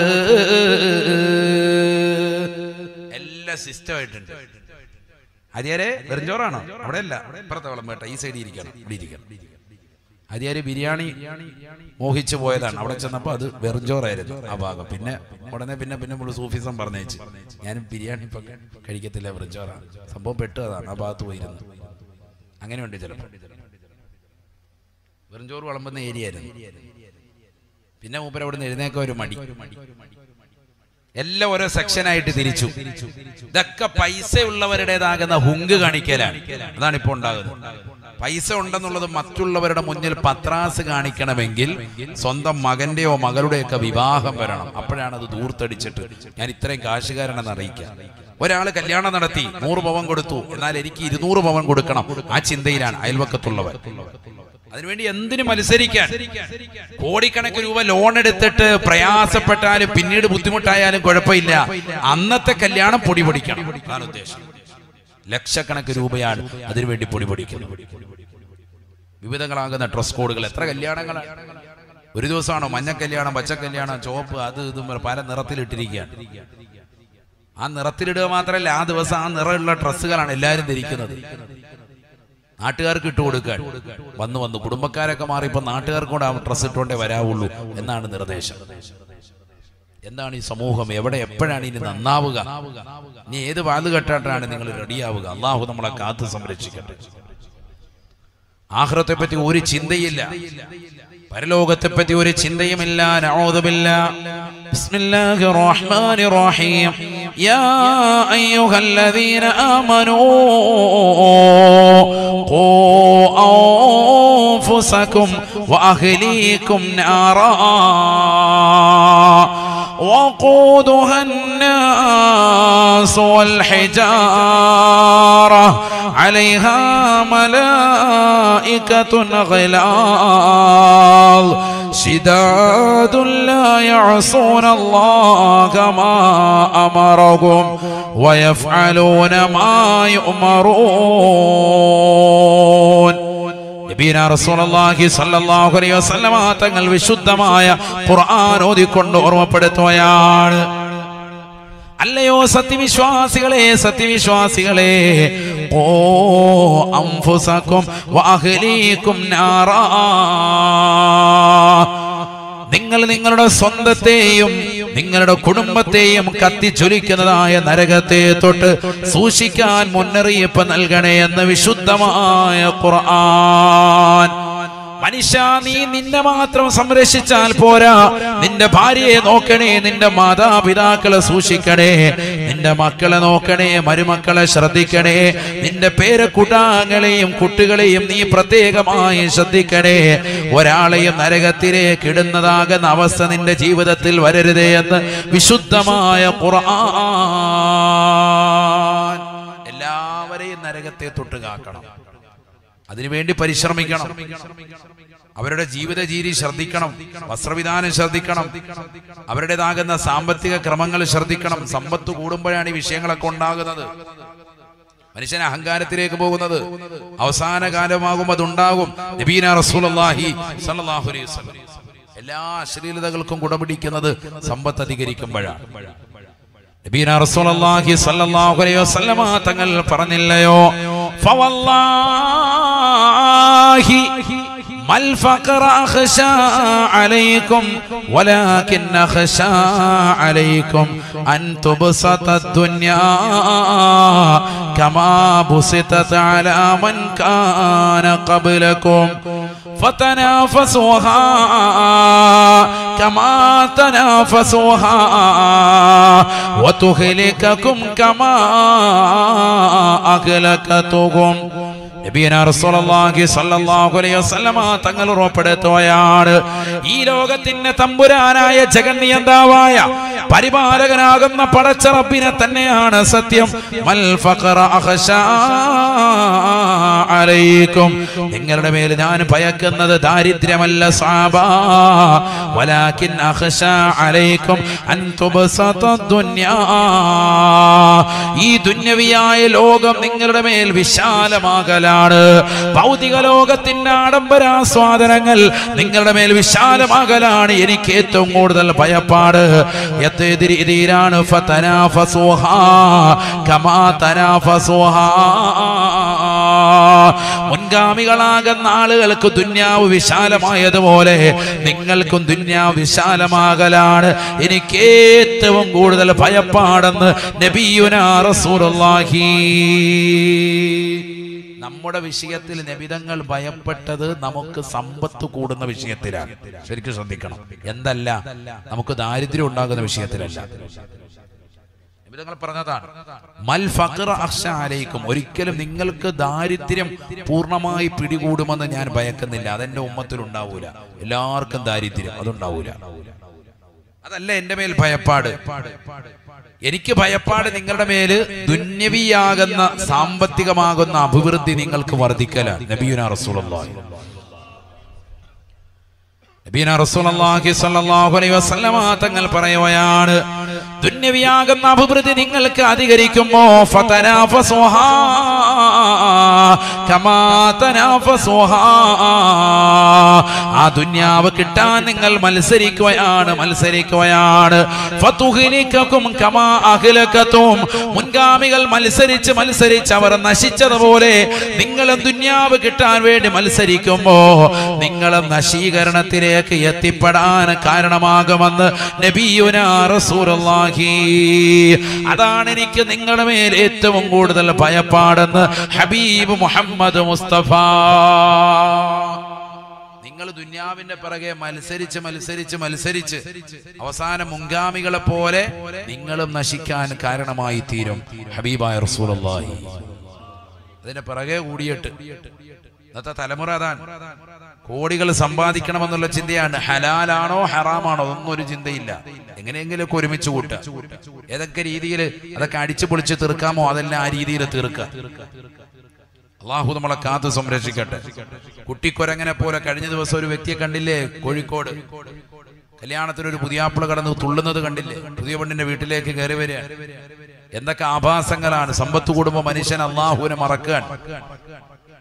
എല്ലാ സിസ്റ്റം ആയിട്ടുണ്ട് ഹരിയാരെ വെറും ചോറാണോ അവിടെ അല്ല ഇപ്പുറത്തെ വളം വേട്ട ഈ സൈഡിൽ ഇരിക്കണം ഇവിടെ ഇരിക്കണം ഹരിയാര് ബിരിയാണി മോഹിച്ചു പോയതാണ് അവിടെ ചെന്നപ്പോൾ അത് വെറുംചോറായിരുന്നു ആ ഭാഗം പിന്നെ ഉടനെ പിന്നെ പിന്നെ നമ്മൾ സൂഫിസം പറഞ്ഞേച്ച് ഞാനും ബിരിയാണി ഇപ്പൊ കഴിക്കത്തില്ല വെറുംചോറാണ് സംഭവം പെട്ടു അതാണ് ആ ഭാഗത്ത് പോയിരുന്നു അങ്ങനെയുണ്ട് ചിലപ്പോൾ വെറുംചോറ് വിളമ്പുന്ന ഏരിയ ആയിരുന്നു പിന്നെ മൂപ്പര് അവിടെ നിന്ന് എഴുന്നേക്ക ഒരു മടി എല്ലാം ഓരോ സെക്ഷനായിട്ട് തിരിച്ചു ഇതൊക്കെ പൈസ ഉള്ളവരുടേതാകുന്ന ഹുങ്ക് കാണിക്കലാണ് അതാണ് ഇപ്പോൾ ഉണ്ടാകുന്നത് പൈസ ഉണ്ടെന്നുള്ളത് മറ്റുള്ളവരുടെ മുന്നിൽ പത്രാസ് കാണിക്കണമെങ്കിൽ സ്വന്തം മകന്റെയോ മകളുടെയൊക്കെ വിവാഹം വരണം അപ്പോഴാണ് അത് ദൂർത്തടിച്ചിട്ട് ഞാൻ ഇത്രയും കാശുകാരനെന്ന് അറിയിക്കുക ഒരാൾ കല്യാണം നടത്തി നൂറ് പവൻ കൊടുത്തു എന്നാൽ എനിക്ക് ഇരുന്നൂറ് പവൻ കൊടുക്കണം ആ ചിന്തയിലാണ് അയൽവക്കത്തുള്ളവർ അതിനുവേണ്ടി എന്തിനു മത്സരിക്കാൻ കോടിക്കണക്കിന് രൂപ ലോൺ എടുത്തിട്ട് പ്രയാസപ്പെട്ടാലും പിന്നീട് ബുദ്ധിമുട്ടായാലും കുഴപ്പമില്ല അന്നത്തെ കല്യാണം പൊടി പൊടിക്കണം അതാണ് ഉദ്ദേശം ലക്ഷക്കണക്കിന് രൂപയാണ് അതിനുവേണ്ടി പൊടി പൊടിക്കുന്നത് വിവിധങ്ങളാകുന്ന ഡ്രസ് കോഡുകൾ എത്ര കല്യാണങ്ങളാണ് ഒരു ദിവസമാണോ മഞ്ഞ കല്യാണം പച്ച കല്യാണം ചുവപ്പ് അത് ഇതും പല നിറത്തിലിട്ടിരിക്കുകയാണ് ആ നിറത്തിലിടുക മാത്രമല്ല ആ ദിവസം ആ നിറമുള്ള ഡ്രസ്സുകളാണ് എല്ലാവരും ധരിക്കുന്നത് നാട്ടുകാർക്ക് ഇട്ട് കൊടുക്കാൻ വന്നു വന്നു കുടുംബക്കാരൊക്കെ മാറി ഇപ്പൊ നാട്ടുകാർക്ക് കൂടെ ആ ഡ്രസ്സ് ഇട്ടുകൊണ്ടേ വരാവുള്ളൂ എന്നാണ് നിർദ്ദേശം എന്താണ് ഈ സമൂഹം എവിടെ എപ്പോഴാണ് ഇനി നന്നാവുക ഇനി ഏത് വാത് കെട്ടാട്ടാണ് നിങ്ങൾ റെഡിയാവുക അള്ളാഹു നമ്മളെ കാത്ത് സംരക്ഷിക്കട്ടെ ആഹ്റത്തെ പറ്റി ഒരു ചിന്തയില്ല പരലോകത്തെ പറ്റി ഒരു ചിന്തയുമില്ല നഊദുബില്ല ബിസ്മില്ലാഹിർ റഹ്മാനിർ റഹീം യാ അയ്യുഹല്ലദീന ആമനൂ ഖൂ അൻഫുസകും വഅഹ്ലീകും നാറാ وقودها الناس والحجارة عليها ملائكة غلاظ شداد لا يعصون الله ما أمرهم ويفعلون ما يؤمرون നബീന റസൂലുള്ളാഹി സ്വല്ലല്ലാഹു അലൈഹി വസല്ലമ തങ്ങൾ വിശുദ്ധമായ ഖുർആൻ ഓതിക്കൊണ്ട് ഓർമ്മപ്പെടുത്തുകയാണ് അല്ലയോ സത്യവിശ്വാസികളെ സത്യവിശ്വാസികളെ ഓ അംഫുസക്കും വഅഹ്ലീക്കും നാറാ നിങ്ങൾ നിങ്ങളുടെ സ്വന്തത്തെയും നിങ്ങളുടെ കുടുംബത്തെയും കത്തിച്ചൊലിക്കുന്നതായ നരകത്തെ തൊട്ട് സൂക്ഷിക്കാൻ മുന്നറിയിപ്പ് നൽകണേ എന്ന് വിശുദ്ധമായ ഖുർആൻ മനുഷ്യ നീ നിന്നെ മാത്രം സംരക്ഷിച്ചാൽ പോരാ നിന്റെ ഭാര്യയെ നോക്കണേ നിന്റെ മാതാപിതാക്കളെ സൂക്ഷിക്കണേ നിന്റെ മക്കളെ നോക്കണേ മരുമക്കളെ ശ്രദ്ധിക്കണേ നിന്റെ പേരക്കുട്ടാങ്ങളെയും കുട്ടികളെയും നീ പ്രത്യേകമായി ശ്രദ്ധിക്കണേ ഒരാളെയും നരകത്തിലേക്ക് ഇടുന്നതാകുന്ന അവസ്ഥ നിന്റെ ജീവിതത്തിൽ വരരുതേ എന്ന് വിശുദ്ധമായ ഖുർആൻ എല്ലാവരെയും നരകത്തെ തൊട്ട് കാക്കണം അതിനുവേണ്ടി പരിശ്രമിക്കണം അവരുടെ ജീവിത രീതി ശ്രദ്ധിക്കണം വസ്ത്രവിധാനം ശ്രദ്ധിക്കണം അവരുടേതാകുന്ന സാമ്പത്തിക ക്രമങ്ങൾ ശ്രദ്ധിക്കണം സമ്പത്ത് കൂടുമ്പോഴാണ് ഈ വിഷയങ്ങളൊക്കെ ഉണ്ടാകുന്നത് മനുഷ്യൻ അഹങ്കാരത്തിലേക്ക് പോകുന്നത് അവസാന കാലമാകുമ്പോൾ അതുണ്ടാകും നബീന റസൂലുള്ളാഹി സ്വല്ലല്ലാഹു അലൈഹി വസല്ലം എല്ലാ അശ്ലീലതകൾക്കും കുടപിടിക്കുന്നത് സമ്പത്ത് അധികരിക്കുമ്പോഴാണ് നബീന റസൂലുള്ളാഹി സ്വല്ലല്ലാഹു അലൈഹി വസല്ലമ തങ്ങൾ പറഞ്ഞില്ലയോ ഫവല്ലാഹി മൽ ഫഖറ അഖ്ശാ അലൈക്കും വലാകിൻ അഖ്ശാ അലൈക്കും അൻ തുബ്സത ദുനിയാ കമാ ബുസിതത് അലാ മൻ കാന ഖബ്ലക്കും فتنافسوها كما تنافسوها وتهلككم كما أهلكتكم നബീന റസൂലുള്ളാഹി സ്വല്ലല്ലാഹു അലൈഹി വസല്ലമ തങ്ങൾ ഉറപ്പെടുത്തുകയാണ് ഈ ലോകത്തിന്റെ തമ്പുരാനായ ജഗന്നിയന്താവായ പരിപാലകനാകുന്ന പടച്ച റബ്ബിനെ തന്നെയാണ് സത്യം മൽ ഫഖറ അഖ്ശാ അലൈക്കും നിങ്ങളുടെ മേൽ ഞാൻ ഭയക്കുന്നത് ദാരിദ്ര്യമല്ല സാബ വലാകിൻ അഖ്ശാ അലൈക്കും അൻ തുബ്സത ദുനിയാ ഈ ദുന്യവിയായ ലോകം നിങ്ങളുടെ മേൽ വിശാലമാകലാണ് ഭൗതിക ലോകത്തിന്റെ ആഡംബരാസ്വാദനങ്ങൾ നിങ്ങളുടെ മേൽ വിശാലമാകലാണ് എനിക്ക് ഏറ്റവും കൂടുതൽ ഭയപ്പാട് ഏത് രീതിയിലാണ് ഫതനാഫസുഹാ കമാ തനാഫസുഹാ മുൻഗാമികളാകുന്ന ആളുകൾക്ക് ദുന്യാവ് വിശാലമായതുപോലെ നിങ്ങൾക്കും ദുന്യാവ് വിശാലമാകലാണ് എനിക്ക് ഏറ്റവും കൂടുതൽ ഭയപ്പാടെന്ന് നബിയുന റസൂലുള്ളാഹി നമ്മുടെ വിഷയത്തിൽ നബിതങ്ങൾ ഭയപ്പെട്ടത് നമുക്ക് സമ്പത്ത് കൂടുന്ന വിഷയത്തിലാണ് ശരിക്കും ശ്രദ്ധിക്കണം എന്തല്ല നമുക്ക് ദാരിദ്ര്യം ഉണ്ടാകുന്ന വിഷയത്തിലല്ല നബിതങ്ങൾ പറഞ്ഞതാണ് മൽ ഫഖറ അഖ്ശ അലൈക്കും ഒരിക്കലും നിങ്ങൾക്ക് ദാരിദ്ര്യം പൂർണ്ണമായി പിടികൂടുമെന്ന് ഞാൻ ഭയക്കുന്നില്ല അതെന്റെ ഉമ്മത്തിൽ ഉണ്ടാവൂല എല്ലാവർക്കും ദാരിദ്ര്യം അതുണ്ടാവൂല അതല്ല എന്റെ മേൽ ഭയപ്പാട് എനിക്ക് ഭയപ്പാട് നിങ്ങളുടെ മേല് ദുന്യവിയാകുന്ന സാമ്പത്തികമാകുന്ന അഭിവൃദ്ധി നിങ്ങൾക്ക് വർദ്ധിക്കലാണ് നബിയുന റസൂലുള്ളാഹി നബീന റസൂലുള്ളാഹി സ്വല്ലല്ലാഹു അലൈഹി വസല്ലമ തങ്ങൾ പറയുകയാണ് ദുന്യവിയാകുന്ന അഭിവൃദ്ധി നിങ്ങൾക്ക് അധികരിക്കുമ്പോ ഫതനാഫസുഹാ കമാ തനാഫസുഹാ ആ ദുന്യാവ് കിട്ടാൻ നിങ്ങൾ മത്സരിക്കുകയാണ് മത്സരിക്കുകയാണ് ഫതുഹ്ലികകും കമാ അഹ്ലകതും മുൻഗാമികൾ മത്സരിച്ച് മത്സരിച്ച് അവർ നശിച്ചതുപോലെ നിങ്ങളും ദുന്യാവ് കിട്ടാൻ വേണ്ടി മത്സരിക്കുമ്പോ നിങ്ങളും നശീകരണത്തിലേക്ക് എത്തിപ്പെടാൻ കാരണമാകുമെന്ന് നബിയുന റസൂലുള്ളാഹി അതാണ് എനിക്ക് നിങ്ങളുടെ മേൽ ഏറ്റവും കൂടുതൽ ഭയപ്പാടെന്ന് ഹബീബ് മുഹമ്മദ് മുസ്തഫ നിങ്ങൾ ദുന്യാവിന്റെ പിറകെ മത്സരിച്ച് മത്സരിച്ച് മത്സരിച്ച് അവസാന മുൻഗാമികളെ പോലെ നിങ്ങളും നശിക്കാൻ കാരണമായി തീരും ഹബീബായ റസൂലുള്ളാഹി അതിന്റെ പിറകെ കൂടിയിട്ട് ഇന്നത്തെ തലമുറ അതാണ് കോടികൾ സമ്പാദിക്കണമെന്നുള്ള ചിന്തയാണ് ഹലാലാണോ ഹറാമാണോ അതൊന്നും ഒരു ചിന്തയില്ല എങ്ങനെയെങ്കിലുമൊക്കെ ഒരുമിച്ച് കൂട്ടുക ഏതൊക്കെ രീതിയിൽ അതൊക്കെ അടിച്ചു പൊളിച്ച് തീർക്കാമോ അതെല്ലാം ആ രീതിയിൽ തീർക്കുക അള്ളാഹു നമ്മളെ കാത്തു സംരക്ഷിക്കട്ടെ കുട്ടിക്കൊരങ്ങനെ പോലെ കഴിഞ്ഞ ദിവസം ഒരു വ്യക്തിയെ കണ്ടില്ലേ കോഴിക്കോട് കല്യാണത്തിന് ഒരു പുതിയാപ്പിള കടന്ന് തുള്ളുന്നത് കണ്ടില്ലേ പുതിയ പെണ്ണിന്റെ വീട്ടിലേക്ക് കയറി വരിക എന്തൊക്കെ ആഭാസങ്ങളാണ് സമ്പത്ത് കൂടുമ്പോ മനുഷ്യൻ അള്ളാഹുവിനെ മറക്കാൻ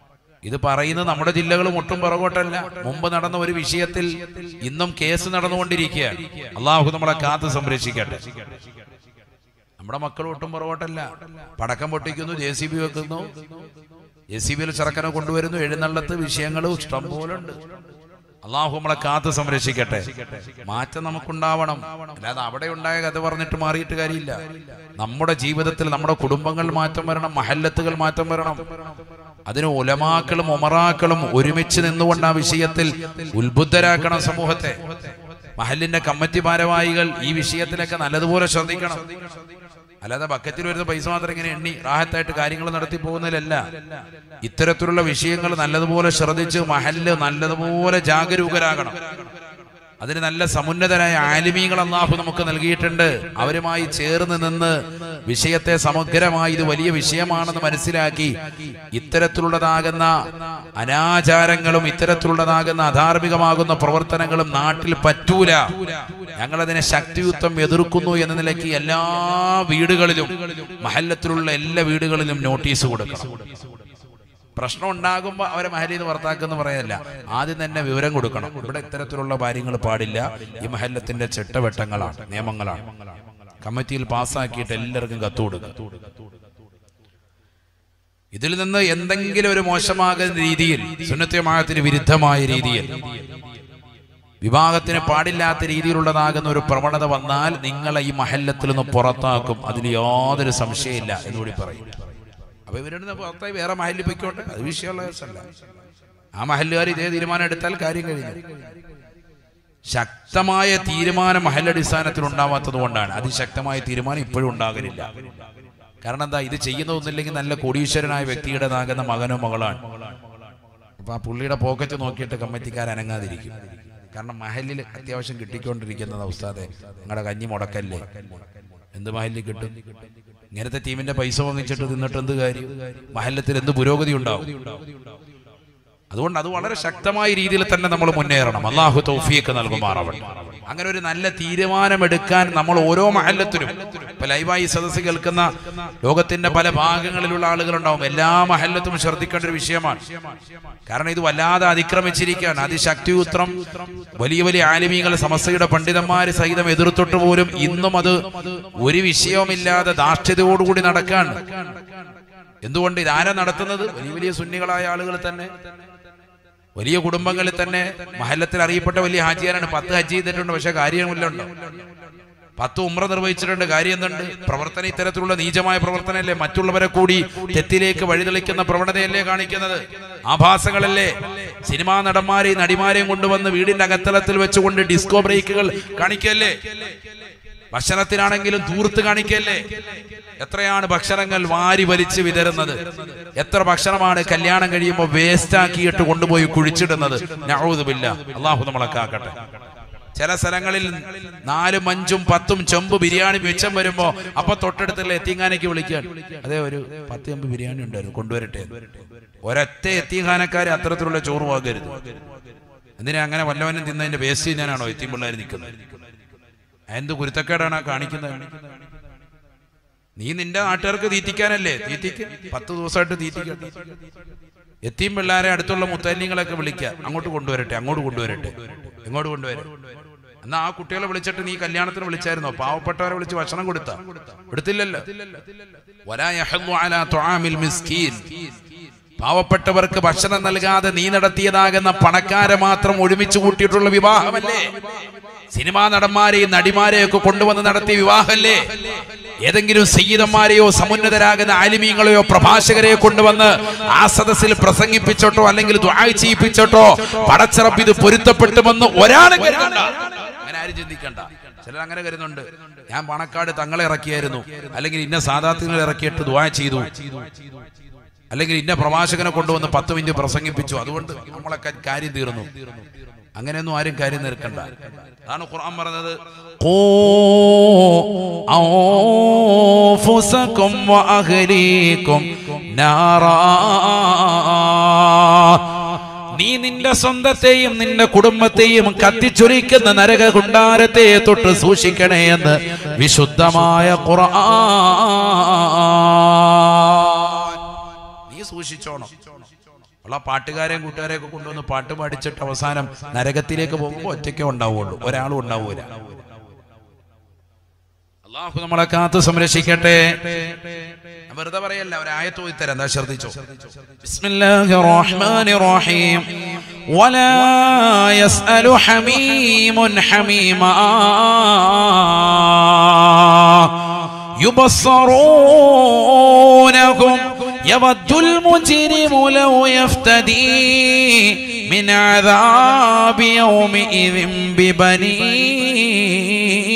ഇത് പറയുന്നത് നമ്മുടെ ജില്ലകളും ഒട്ടും പുറകോട്ടല്ല മുമ്പ് നടന്ന ഒരു വിഷയത്തിൽ ഇന്നും കേസ് നടന്നുകൊണ്ടിരിക്കുകയാണ് അള്ളാഹു നമ്മളെ കാത്ത് സംരക്ഷിക്കട്ടെ നമ്മുടെ മക്കൾ ഒട്ടും പുറകോട്ടല്ല പടക്കം പൊട്ടിക്കുന്നു ജെ സി ബി വെക്കുന്നു ജെ സി ബിയിൽ ചെറുക്കനെ കൊണ്ടുവരുന്നു എഴുന്നള്ളത്ത് വിഷയങ്ങൾ ഇഷ്ടം പോലെ ഉണ്ട് അള്ളാഹു നമ്മളെ കാത്ത് സംരക്ഷിക്കട്ടെ മാറ്റം നമുക്കുണ്ടാവണം അല്ലാതെ അവിടെ ഉണ്ടായ കഥ പറഞ്ഞിട്ട് മാറിയിട്ട് കാര്യമില്ല നമ്മുടെ ജീവിതത്തിൽ നമ്മുടെ കുടുംബങ്ങൾ മാറ്റം വരണം മഹല്ലത്തുകൾ മാറ്റം വരണം അതിന് ഉലമാക്കളും ഒമറാക്കളും ഒരുമിച്ച് നിന്നുകൊണ്ട് ആ വിഷയത്തിൽ ഉത്ബുദ്ധരാക്കണം സമൂഹത്തെ മഹലിന്റെ കമ്മിറ്റി ഭാരവാഹികൾ ഈ വിഷയത്തിലൊക്കെ നല്ലതുപോലെ ശ്രദ്ധിക്കണം അല്ലാതെ ബക്കറ്റിൽ വരുന്ന പൈസ മാത്രം ഇങ്ങനെ എണ്ണി റാഹത്തായിട്ട് കാര്യങ്ങൾ നടത്തി പോകുന്നതിലല്ല ഇത്തരത്തിലുള്ള വിഷയങ്ങൾ നല്ലതുപോലെ ശ്രദ്ധിച്ച് മഹല്ല് നല്ലതുപോലെ ജാഗരൂകരാകണം അതിന് നല്ല സമുന്നതരായ ആലിമീങ്ങൾ അള്ളാഹു നമുക്ക് നൽകിയിട്ടുണ്ട് അവരുമായി ചേർന്ന് നിന്ന് വിഷയത്തെ സമഗ്രമായി ഇത് വലിയ വിഷയമാണെന്ന് മനസ്സിലാക്കി ഇത്തരത്തിലുള്ളതാകുന്ന അനാചാരങ്ങളും ഇത്തരത്തിലുള്ളതാകുന്ന അധാർമികമാകുന്ന പ്രവർത്തനങ്ങളും നാട്ടിൽ പറ്റൂല ഞങ്ങളതിനെ ശക്തിയുക്തം എതിർക്കുന്നു എന്ന നിലയ്ക്ക് എല്ലാ വീടുകളിലും മഹല്ലത്തിലുള്ള എല്ലാ വീടുകളിലും നോട്ടീസ് കൊടുക്കണം പ്രശ്നം ഉണ്ടാകുമ്പോൾ അവരെ മഹലിൽ നിന്ന് പുറത്താക്കുന്ന പറയല്ല ആദ്യം തന്നെ വിവരം കൊടുക്കണം ഇവിടെ ഇത്തരത്തിലുള്ള കാര്യങ്ങൾ പാടില്ല ഈ മഹല്ലത്തിന്റെ ചിട്ടവട്ടങ്ങളാണ് നിയമങ്ങളാണ് കമ്മിറ്റിയിൽ പാസ്സാക്കിയിട്ട് എല്ലാവർക്കും കത്ത് കൊടുക്കുക ഇതിൽ നിന്ന് എന്തെങ്കിലും ഒരു മോശമാകുന്ന രീതിയിൽ സുന്നത്യമാകത്തിന് വിരുദ്ധമായ രീതിയിൽ വിവാഹത്തിന് പാടില്ലാത്ത രീതിയിലുള്ളതാകുന്ന ഒരു പ്രവണത വന്നാൽ നിങ്ങളെ ഈ മഹല്ലത്തിൽ നിന്ന് പുറത്താക്കും അതിൽ യാതൊരു സംശയമില്ല എന്നുകൂടി പറയും അപ്പൊ ഇവരുടെ പുറത്തായി വേറെ മഹലിൽ പൊയ്ക്കോട്ടെ അത് വിഷയമുള്ള കേസല്ല ആ മഹല്ലുകാർ ഇതേ തീരുമാനം എടുത്താൽ കാര്യം കഴിഞ്ഞു ശക്തമായ തീരുമാനം മഹലടിസ്ഥാനത്തിൽ ഉണ്ടാവാത്തത് കൊണ്ടാണ് അതിശക്തമായ തീരുമാനം ഇപ്പോഴും ഉണ്ടാകലില്ല കാരണം എന്താ ഇത് ചെയ്യുന്നതൊന്നുമില്ലെങ്കിൽ നല്ല കോടീശ്വരനായ വ്യക്തിയുടേതാകുന്ന മകനോ മകളാണ് അപ്പൊ ആ പുള്ളിയുടെ പോക്കറ്റ് നോക്കിയിട്ട് കമ്മിറ്റിക്കാർ അനങ്ങാതിരിക്കും കാരണം മഹലിൽ അത്യാവശ്യം കിട്ടിക്കൊണ്ടിരിക്കുന്നത് അവസ്ഥാതെ നിങ്ങളുടെ കഞ്ഞി മുടക്കല്ലേ എന്ത് മഹലിൽ കിട്ടും ഇങ്ങനത്തെ ടീമിന്റെ പൈസ വാങ്ങിച്ചിട്ട് തിന്നിട്ട് എന്ത് കാര്യം മഹല്ലത്തിൽ എന്ത് പുരോഗതി ഉണ്ടാവും അതുകൊണ്ട് അത് വളരെ ശക്തമായ രീതിയിൽ തന്നെ നമ്മൾ മുന്നേറണം അള്ളാഹു തൗഫീഖ് നൽകുമാറാവട്ടെ അങ്ങനെ ഒരു നല്ല തീരുമാനമെടുക്കാൻ നമ്മൾ ഓരോ മഹല്ലത്തിലും ഇപ്പൊ ലൈവായി സദസ്സ് കേൾക്കുന്ന ലോകത്തിന്റെ പല ഭാഗങ്ങളിലുള്ള ആളുകളുണ്ടാവും എല്ലാ മഹല്ലത്തും ശ്രദ്ധിക്കേണ്ട ഒരു വിഷയമാണ് കാരണം ഇത് വല്ലാതെ അതിക്രമിച്ചിരിക്കുകയാണ് അതിശക്തിയുത്രം വലിയ വലിയ ആലിമീങ്ങൾ സമസ്തയുടെ പണ്ഡിതന്മാര് സഹിതം എതിർത്തിട്ട് പോലും ഇന്നും അത് ഒരു വിഷയവുമില്ലാതെ ധാർഷ്ട്യതയോടുകൂടി നടക്കാണ് എന്തുകൊണ്ട് ഇതാരാ നടത്തുന്നത് വലിയ വലിയ സുന്നികളായ ആളുകൾ തന്നെ വലിയ കുടുംബങ്ങളിൽ തന്നെ മഹല്ലത്തിൽ അറിയപ്പെട്ട വലിയ ഹാജിയാരാണ് പത്ത് ഹജ്ജ് ചെയ്തിട്ടുണ്ട് പക്ഷെ കാര്യമില്ലുണ്ടോ പത്ത് ഉമ്ര നിർവഹിച്ചിട്ടുണ്ട് കാര്യം എന്തുണ്ട് പ്രവർത്തനം ഇത്തരത്തിലുള്ള നീചമായ പ്രവർത്തനമല്ലേ മറ്റുള്ളവരെ കൂടി തെറ്റിലേക്ക് വഴിതെളിക്കുന്ന പ്രവണതയല്ലേ കാണിക്കുന്നത് ആഭാസങ്ങളല്ലേ സിനിമാ നടന്മാരെയും നടിമാരെയും കൊണ്ടുവന്ന് വീടിന്റെ അകത്തളത്തിൽ വെച്ചുകൊണ്ട് ഡിസ്കോ ബ്രേക്കുകൾ കാണിക്കല്ലേ ഭക്ഷണത്തിനാണെങ്കിലും തൂർത്ത് കാണിക്കല്ലേ എത്രയാണ് ഭക്ഷണങ്ങൾ വാരി വലിച്ച് വിതരുന്നത് എത്ര ഭക്ഷണമാണ് കല്യാണം കഴിയുമ്പോൾ വേസ്റ്റ് ആക്കിയിട്ട് കൊണ്ടുപോയി കുഴിച്ചിടുന്നത് നഅൂദുബില്ല അള്ളാഹു നമ്മളെ കാക്കട്ടെ ചില സ്ഥലങ്ങളിൽ നാലും അഞ്ചും പത്തും ചെമ്പ് ബിരിയാണി മിച്ചം വരുമ്പോ അപ്പൊ തൊട്ടടുത്തുള്ള എത്തിങ്ങാനയ്ക്ക് വിളിക്കാൻ അതെ ഒരു പത്ത് ചെമ്പ് ബിരിയാണി ഉണ്ടായിരുന്നു കൊണ്ടുവരട്ടെ ഒരൊറ്റ എത്തിങ്ങാനക്കാരെ അത്തരത്തിലുള്ള ചോറ് വാങ്ങരുത് എന്തിനാ അങ്ങനെ വല്ലവനും തിന്നതിന്റെ വേസ്റ്റ് തിന്നാനാണോ എത്തിയും പിള്ളേർ നിൽക്കുന്നത് എന്ത് കുരുത്തക്കേടാണ് ആ കാണിക്കുന്നത് നീ നിന്റെ നാട്ടുകാർക്ക് തീറ്റിക്കാനല്ലേ തീറ്റിക്ക് പത്ത് ദിവസമായിട്ട് തീറ്റിക്കട്ടെ എത്തിയും പിള്ളേരെ അടുത്തുള്ള മുത്തല്യങ്ങളൊക്കെ വിളിക്കുക അങ്ങോട്ട് കൊണ്ടുവരട്ടെ അങ്ങോട്ട് കൊണ്ടുവരട്ടെ എങ്ങോട്ട് കൊണ്ടുവരും എന്നാ ആ കുട്ടികളെ വിളിച്ചിട്ട് നീ കല്യാണത്തിന് വിളിച്ചായിരുന്നോ പാവപ്പെട്ടവരെ വിളിച്ച് ഭക്ഷണം കൊടുത്ത എടുത്തില്ലല്ലോ വലാ യഹദ്ദു അലാ തുആമിൽ മിസ്കീൻ പാവപ്പെട്ടവർക്ക് ഭക്ഷണം നൽകാതെ നീ നടത്തിയതാകുന്ന പണക്കാരെ മാത്രം ഒരുമിച്ച് കൂട്ടിയിട്ടുള്ള വിവാഹമല്ലേ സിനിമാ നടന്മാരെയും നടിമാരെയും ഒക്കെ കൊണ്ടുവന്ന് നടത്തിയ വിവാഹമല്ലേ ഏതെങ്കിലും സയ്യിദന്മാരെയോ സമുന്നതരാകുന്ന ആലിമീങ്ങളെയോ പ്രഭാഷകരെയോ കൊണ്ടുവന്ന് ആ സദസ്സിൽ പ്രസംഗിപ്പിച്ചോട്ടോ അല്ലെങ്കിൽ ദുആ ചെയ്യിപ്പിച്ചോട്ടോ പടച്ചിറപ്പ് ഇത് പൊരുത്തപ്പെട്ടുമെന്ന് ഒരാളും കരുതണ്ട അങ്ങനെ ആരും ചിന്തിക്കണ്ട ചിലർ അങ്ങനെ കരുതുന്നുണ്ട് ഞാൻ പണക്കാട് തങ്ങളെ ഇറക്കിയായിരുന്നു അല്ലെങ്കിൽ ഇന്ന സാധാത്യങ്ങൾ ഇറക്കിയിട്ട് ദുആ ചെയ്തു അല്ലെങ്കിൽ ഇന്ന പ്രവാചകനെ കൊണ്ടുവന്ന് പത്ത് മിനിറ്റ് പ്രസംഗിപ്പിച്ചു അതുകൊണ്ട് നമ്മളൊക്കെ കാര്യം തീർന്നു അങ്ങനെയൊന്നും ആരും കാര്യം തീർക്കണ്ട അതാണ് ഖുർആൻ പറഞ്ഞത് أنفسكم وأهليكم نارا നീ നിന്റെ സ്വന്തത്തെയും നിന്റെ കുടുംബത്തെയും കത്തിച്ചൊരിക്കുന്ന നരക കുണ്ടാരത്തെ തൊട്ട് സൂക്ഷിക്കണേ എന്ന് വിശുദ്ധമായ ഖുർആൻ നീ സൂക്ഷിച്ചോണം ഉള്ള പാട്ടുകാരെയും കൂട്ടുകാരെയും ഒക്കെ കൊണ്ടുവന്ന് പാട്ട് പാടിച്ചിട്ട് അവസാനം നരകത്തിലേക്ക് പോകുമ്പോൾ ഒറ്റയ്ക്കേ ഉണ്ടാവുള്ളൂ ഒരാളും ഉണ്ടാവൂല അള്ളാഹു നമ്മളെ കാത്ത് സംരക്ഷിക്കട്ടെ ഞാൻ വെറുതെ പറയല്ല ഒരായത്ത് പോയി തരാം എന്താ ശ്രദ്ധിച്ചോ ബിസ്മില്ലാഹിർ റഹ്മാനിർ റഹീം വലാ യസ്അലു ഹമീമുൻ ഹമീമാ يبصرونكم يود المجرم لو يفتدي من عذاب يومئذ ببنيه